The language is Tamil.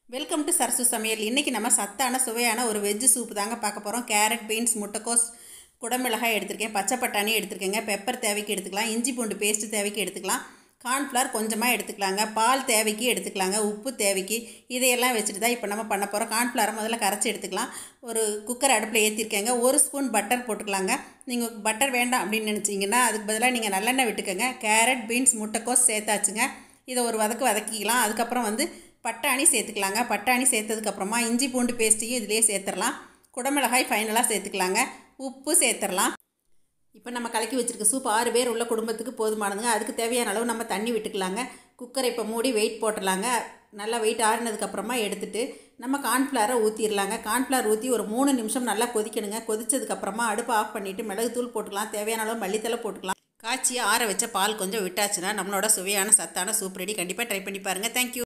வெல்கம் டு சரசு சமையல் இன்றைக்கி நம்ம சத்தான சுவையான ஒரு வெஜ்ஜு சூப் தாங்க பார்க்க போகிறோம் கேரட் பீன்ஸ் முட்டைக்கோஸ் குடமிளகாய் எடுத்திருக்கேன் பச்சை பட்டாணி எடுத்துருக்கேங்க பெப்பர் தேவைக்கு எடுத்துக்கலாம் இஞ்சி பூண்டு பேஸ்ட்டு தேவைக்கு எடுத்துக்கலாம் கார்ன்ஃப்ளவர் கொஞ்சமாக எடுத்துக்கலாங்க பால் தேவைக்கு எடுத்துக்கலாங்க உப்பு தேவைக்கு இதையெல்லாம் வச்சுட்டு தான் இப்போ நம்ம பண்ண போகிறோம் கார்ன்ஃப்ளவரை முதல்ல கரைச்சி எடுத்துக்கலாம் ஒரு குக்கர் அடுப்பில் ஏற்றிருக்கேங்க ஒரு ஸ்பூன் பட்டர் போட்டுக்கலாங்க நீங்கள் பட்டர் வேண்டாம் அப்படின்னு நினச்சிங்கன்னா அதுக்கு பதிலாக நீங்கள் நல்லெண்ணெய் விட்டுக்கோங்க கேரட் பீன்ஸ் முட்டைக்கோஸ் சேர்த்தாச்சுங்க இதை ஒரு வதக்கு வதக்கிக்கலாம் அதுக்கப்புறம் வந்து பட்டாணி சேர்த்துக்கலாங்க பட்டாணி சேர்த்ததுக்கப்புறமா இஞ்சி பூண்டு பேஸ்ட்டையும் இதிலே சேர்த்துடலாம் குடமிளகாய் ஃபைனலாக சேர்த்துக்கலாங்க உப்பு சேர்த்துடலாம் இப்போ நம்ம கலக்கி வச்சுருக்க சூப் ஆறு பேர் உள்ள குடும்பத்துக்கு போதுமானதுங்க அதுக்கு தேவையான அளவு நம்ம தண்ணி விட்டுக்கலாங்க குக்கரை இப்போ மூடி வெயிட் போட்டுடலாங்க நல்லா வெயிட் ஆறினதுக்கப்புறமா எடுத்துட்டு நம்ம கார்ன்ஃப்ளவரை ஊற்றிடலாங்க கார்ன்ஃப்ளவர் ஊற்றி ஒரு மூணு நிமிஷம் நல்லா கொதிக்கணுங்க கொதிச்சதுக்கப்புறமா அடுப்பு ஆஃப் பண்ணிவிட்டு மிளகுத்தூள் போட்டுக்கலாம் தேவையான அளவு மல்லித்தலை போட்டுக்கலாம் காய்ச்சி ஆற வச்ச பால் கொஞ்சம் விட்டாச்சுன்னா நம்மளோட சுவையான சத்தான சூப் ரெடி கண்டிப்பாக ட்ரை பண்ணி பாருங்கள் தேங்க்யூ